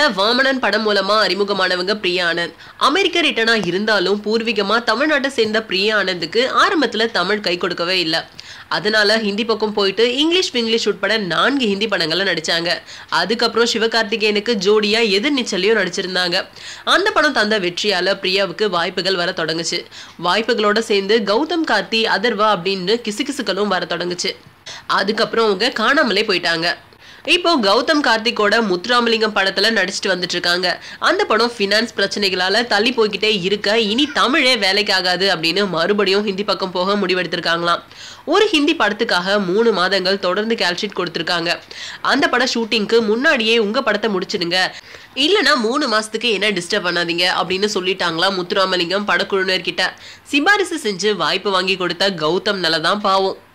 தமிழ்ல வாமனன் படம் மூலமா அறிமுகமானவங்க பிரியா ஆனந்த் அமெரிக்க ரிட்டனா இருந்தாலும் பூர்வீகமா தமிழ்நாட்டை சேர்ந்த பிரியா ஆனந்துக்கு ஆரம்பத்துல தமிழ் கை கொடுக்கவே இல்லை அதனால ஹிந்தி பக்கம் போயிட்டு இங்கிலீஷ் இங்கிலீஷ் உட்பட நான்கு ஹிந்தி படங்கள்ல நடிச்சாங்க அதுக்கப்புறம் சிவகார்த்திகேயனுக்கு ஜோடியா எதிர்நீச்சலையும் நடிச்சிருந்தாங்க அந்த படம் தந்த வெற்றியால பிரியாவுக்கு வாய்ப்புகள் வர தொடங்குச்சு வாய்ப்புகளோட சேர்ந்து கௌதம் கார்த்தி அதர்வா அப்படின்னு கிசுகிசுக்களும் வர தொடங்குச்சு அதுக்கப்புறம் அவங்க காணாமலே போயிட்டாங்க இப்போ கௌதம் கார்த்திக்கோட முத்துராமலிங்கம் படத்துல நடிச்சிட்டு வந்துட்டு இருக்காங்க அந்த படம் ஃபினான்ஸ் பிரச்சனைகளால தள்ளி போய்கிட்டே இருக்க இனி தமிழே வேலைக்காகாது அப்படின்னு மறுபடியும் ஹிந்தி பக்கம் போக முடிவெடுத்திருக்காங்களாம் ஒரு ஹிந்தி படத்துக்காக மூணு மாதங்கள் தொடர்ந்து கேல்ஷீட் கொடுத்திருக்காங்க அந்த பட ஷூட்டிங்க்கு முன்னாடியே உங்க படத்தை முடிச்சிடுங்க இல்லனா மூணு மாசத்துக்கு என்ன டிஸ்டர்ப் பண்ணாதீங்க அப்படின்னு சொல்லிட்டாங்களா முத்துராமலிங்கம் படக்குழுவினர் கிட்ட சிபாரிசு செஞ்சு வாய்ப்பு வாங்கி கொடுத்த கௌதம் நல்லதான் பாவம்